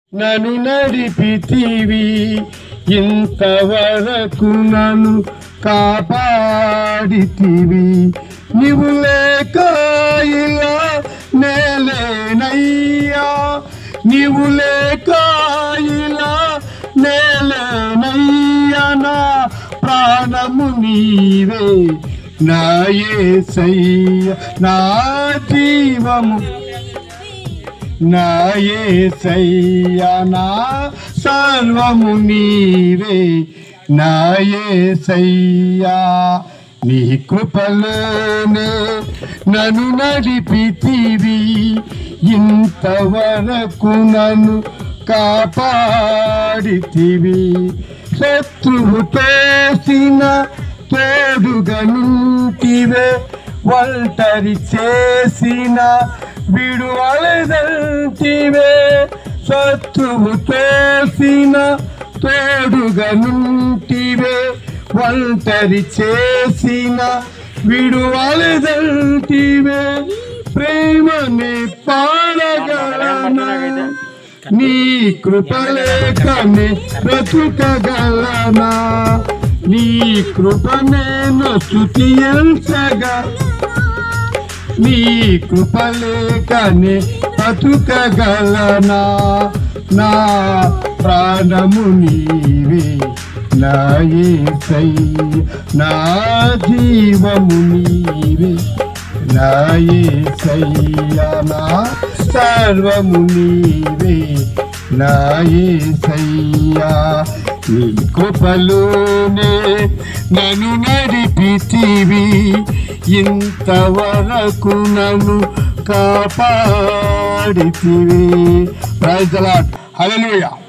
నన్ను నడిపితివి ఇంతవరకు నన్ను కాపాడితివి నీవు లేక ఇలా నేలేనయ్యా నీవు లేక ఇలా నేలేనయ్యా నా ప్రాణము నీవే నా యేసయ్య నా జీవము నా యేసయ్యా నా సర్వము నీవే నా యేసయ్యా నీ కృపలోనే నన్ను నడిపితివి ఇంతవరకు నన్ను కాపాడితివి శత్రువు తోసిన తోడుగా నుంటివే ఒంటరి చేసిన విడువలదంటివే శత్రువు తోసిన తోడుగా నుంటివే ఒంటరి చేసిన విడువలదంటివే ప్రేమని పాడగలనా నీ కృపలేఖనే బ్రతుకగలనా నీ కృప నేను స్థుతించగా నీ కృపలేఖనే బ్రతుకగలనా నా ప్రాణము నీవే నా యేసయ్య నా జీవము నీవే నా యేసయ్య నా సర్వము నీవే నా యేసయ్యా నీ కృపలోనే నన్ను నడిపితివి ఇంతవరకు నన్ను కాపాడితివి ప్రైజ్ లాట్ హల్లెలూయా